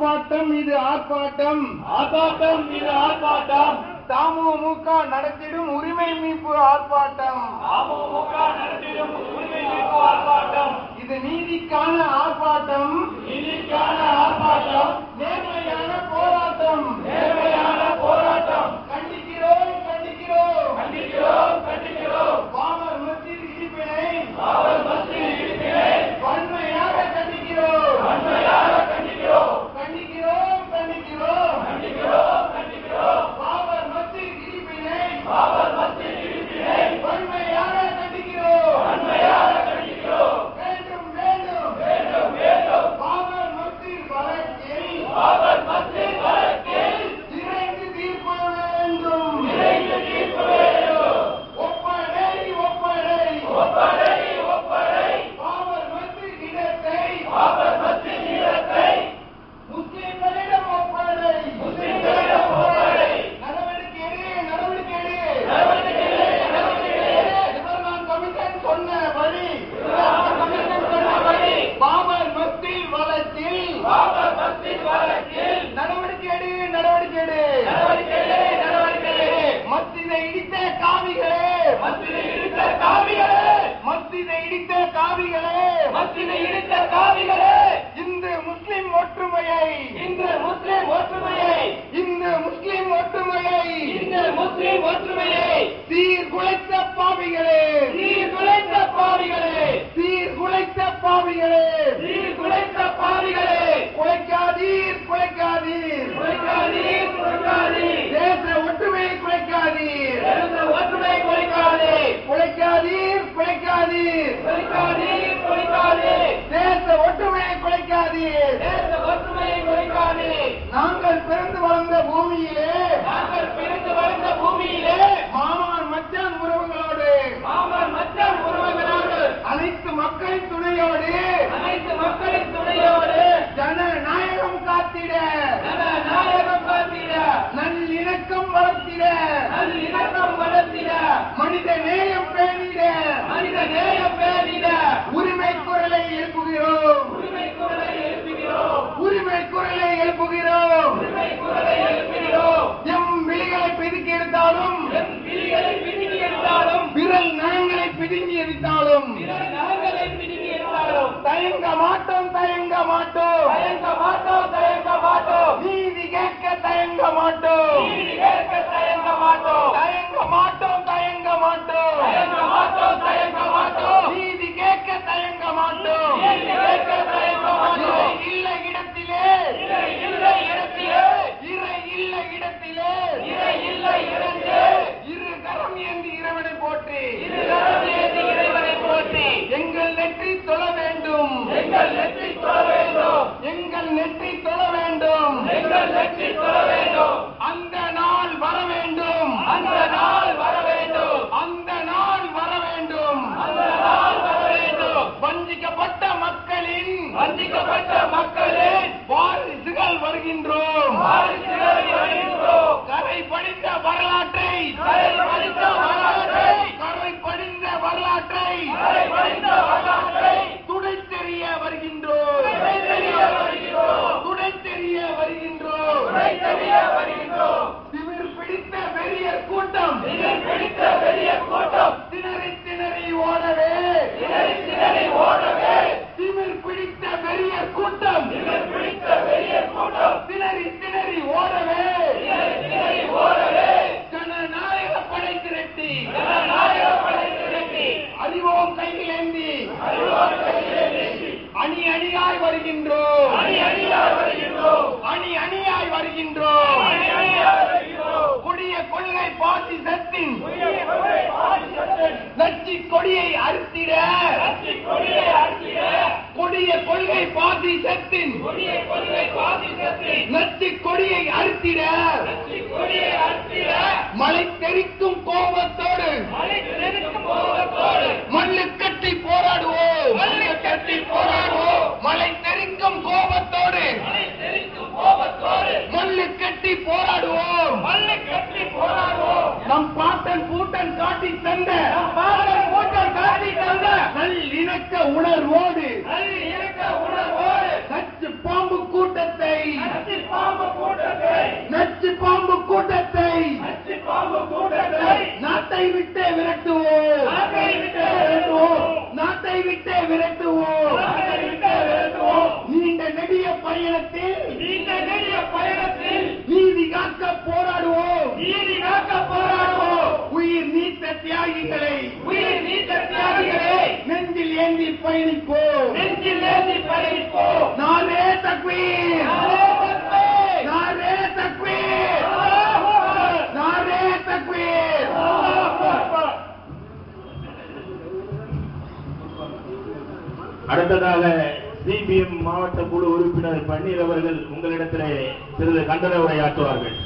ஆர்ப்பாட்டம் இது ஆர்ப்பாட்டம் ஆர்ப்பாட்டம் இது ஆர்ப்பாட்டம் தமுமுக நடத்திடும் உரிமை மீட்பு ஆர்ப்பாட்டம் அமமுக நடத்திடும் உரிமை மீட்பு ஆர்ப்பாட்டம் இது நீதிக்கான ஆர்ப்பாட்டம் நீதிக்கான ஆர்ப்பாட்டம் நேர்மையான போராட்டம் நேர்மையான போராட்டம் கண்டிக்கிறோம் கண்டிக்கிறோம் கண்டிக்கிறோம் கண்டிக்கிறோம் பாபர் மஸ்ஜித் இடிப்பினை அவர் மத்தியில் இருக்கிறே வன்மையாக கண்டிக்கிறோம் வன்மையாக கண்டிக்கிறோம் கண்டிக்கிறோம் கண்டிக்கிறோம் கண்டிக்கிறோம் கண்டிக்கிறோம் பாபர் மஸ்ஜித் இடிப்பினை அவர் மத்தியில் இருக்கிறே வன்மையாக கண்டிக்கிறோம் வன்மையாக கண்டிக்கிறோம் வேண்டும் வேண்டும் வேண்டும் வேண்டும் பாபர் மஸ்ஜித் வழக்கில் அவர் மத்தியில் வழக்கில் விரைந்து தீர்ப்பு வேண்டும் விரைந்து தீர்ப்பு வேண்டும் ஒப்படை ஒப்படை ஒப்படை ஒப்படை பாபர் மஸ்ஜித் இடத்தை அவர் மத்தியில் இடத்தை முஸ்லிம்களிடம் ஒப்படை முஸ்லிம்களிடம் ஒப்படை. நடவடிக்கை எடு, நடவடிக்கை எடு. நடவடிக்கை எடு, நடவடிக்கை எடு. லிபர்மான் கமிஷன் சொன்னபடி இஸ்லாம் கமிஷன் சொன்னபடி பாபர் மஸ்ஜித் வழக்கில் அவர் மத்தியில் வழக்கில் நடவடிக்கை எடு நடவடிக்கை எடு நடவடிக்கை எடு, நடவடிக்கை எடு. மஸ்ஜிதை இடித்த காவிகளே மத்தியில் இடித்த காவிகளே மஸ்ஜிதை இடித்த காவிகளே மத்தியில் இடித்த காவிகளே இந்து முஸ்லிம் ஒற்றுமையை இன்று முஸ்லிம் ஒற்றுமையை இந்து முஸ்லிம் ஒற்றுமையை இன்று முஸ்லிம் ஒற்றுமையை சீர்குலைத்த பாவிகளே சீர்குலைத்த பாவிகளே சீர்குலைத்த பாவிகளே சீர்குலைத்த பாவிகளே குலைக்காதீர் குலைக்காதீர் குறைக்காதீர் குறைக்காதீர் தேச ஒற்றுமையை குலைக்காதீர் எழுந்த ஒற்றுமை குறைக்காதே குலைக்காதீர் குலைக்காதீர் குறைக்காதீர் குறைக்காதே தேச ஒற்றுமையை குலைக்காதீர் தேச ஒற்றுமையை குறைக்காதே நாங்கள் பிறந்து வளர்ந்த பூமியிலே நாங்கள் பிறந்து வளர்ந்த பூமியிலே மாமான் மச்சான் உறவுகளோடு மாமன் மச்சான் உறவுகளோடு அனைத்து மக்களின் துணையோடு அனைத்து மக்களின் துணையோடு ஜனநாயகம் காத்திட ஜனநாயகம் காத்திட நல்லிணக்கம் வளர்த்திட நல்லிணக்கம் வளர்த்திட மனித நேயம் பேணிட மனித நேயம் பேரிட உரிமை குரலை எழுப்புகிறோம் உரிமை குரலை எழுப்புகிறோம் உரிமை குரலை எழுப்புகிறோம் உரிமை குரலை எழுப்புகிறோம் எம் விழிகளை பிதுக்கி எடுத்தாலும் என் விழிகளை பிடுங்கி எடுத்தாலும் விரல் நகங்களை பிதுங்கி எடுத்தாலும் பிறர் நகங்களை பிடுங்கி எடுத்தாலும் தயங்க மாட்டோம் தயங்க மாட்டோம் தயங்க மாட்டோம் தயங்க மாட்டோம் நீதி கேட்க தயங்க மாட்டோம் நீதி கேட்க தயங்க மாட்டோம் தயங்க மாட்டோம் தயங்க மாட்டோம் தயங்க மாட்டோம் தயங்க மாட்டோம் நீதி கேட்க தயங்க மாட்டோம் நீதி கேட்க தயங்க மாட்டோம் இறை இல்ல இடத்திலே இறை இல்லை இடத்திலே இறை இல்ல இடத்திலே இறை இல்லை இடத்திலே இரு கரம் ஏந்தி இறைவனை போற்றி இரு கரம் ஏந்தி இறைவனை போற்றி எங்கள் நெற்றி தொழ வேண்டும் எங்கள் நெற்றி தொழ வேண்டும் எங்கள் நெற்றி தொழ வேண்டும் எங்கள் நெற்றி தொழ வேண்டும் அந்த நாள் வர வேண்டும் அந்த நாள் வர வேண்டும் அந்த நாள் வர வேண்டும் அந்த நாள் வர வேண்டும் வஞ்சிக்கப்பட்ட மக்களின் வஞ்சிக்கப்பட்ட மக்களின் வாரிசுகள் வருகின்றோம் வாரிசுகளை வருகின்றோம் கரை படித்த வரலாற்றை கரை படித்த வரலாற்றை கரை படிந்த வரலாற்றை கரை படித்த வரலாற்றை துடை தெரிய வருகின்றோம் துடை தெரிய வருகின்றோம். துடை தெரிய வருகின்றோம் துணை தெரிய வருகின்றோம் திமிர் பிடித்த பெரிய கூட்டம் இதில் பிடித்த பெரிய கூட்டம் திணறி திணறி ஓடவே திணறி திணறி ஓடவே திமிர் பிடித்த பெரிய கூட்டம் இதில் பிடித்த பெரிய கூட்டம் திணறி திணறி ஓடவே திணறி திணறி ஓடவே ஜனநாயக படை திரட்டி ஜனநாயக படை திரட்டி அறிவோம் கையில் ஏந்தி அறிவோர் கையிலேந்தி அணி அணியாய் வருகின்றோம் அணி அணியாய் வருகின்றோம் அணி அணியாய் வருகின்றோம் அணி அணியாய் வருகின்றோம் கொடிய கொள்கை பாசி சத்தின் புதிய கொள்கை பாதிசத்தின் நச்சி கொடியை அறுத்திட கட்சி கொடியை அறுத்திட கொடிய கொள்கை பாசி சத்தின் புதிய கொள்கை பாதிசத்தின் நச்சி கொடியை அறுத்திட கட்சி கொடியை அறுத்திட மலை தெரிக்கும் கோபத்தோடு மலை நெருக்கும் கோபத்தோடு மல்லு கட்டி போராடுவோம் மல்லு கட்டி போராடுவோம். மலை தெரிக்கும் கோபத்தோடு மலை நெருக்கும் கோபத்தோடு மல்லு கட்டி போராடுவோம் மல்லை கட்டி போராடுவோம் நம் பாட்டன் பூட்டன் காட்டி தந்த பாடல் கூட்டம் காட்டி தந்த நல்லிணக்க உணர்வோடு நல்ல இணக்க உணர்வோடு சச்சு பாம்பு கூட்டத்தை நச்சு நாட்டை விட்டே விரட்டுவோம் நாட்டை விட்டு விரட்டுவோம். நாட்டை விட்டே விரட்டுவோம் நாட்டை விட்டு விரட்டுவோம். நீண்ட நெடிய பயணத்தில் நீண்ட நெடிய பயணத்தில் நீதி காக்க போராடுவோம் நீதி காக்க போராடுவோம் உயிர் நீத்த தியாகிகளை உயிர் நீத்த தியாகிகளை நெஞ்சில் ஏந்தி பயணிப்போம் நெஞ்சில் ஏந்தி பயணிப்போம் நானே தக்வீர் நாளே தக்பீர். நானே தக்வீர் அல்லாஹு அக்பர். நானே தக்வீர் அல்லாஹு அக்பர். அடுத்ததாக சிபிஎம் மாவட்ட குழு உறுப்பினர் பன்னீர் அவர்கள் உங்களிடத்திலே சிறிது கண்டன உரையாற்றுவார்கள்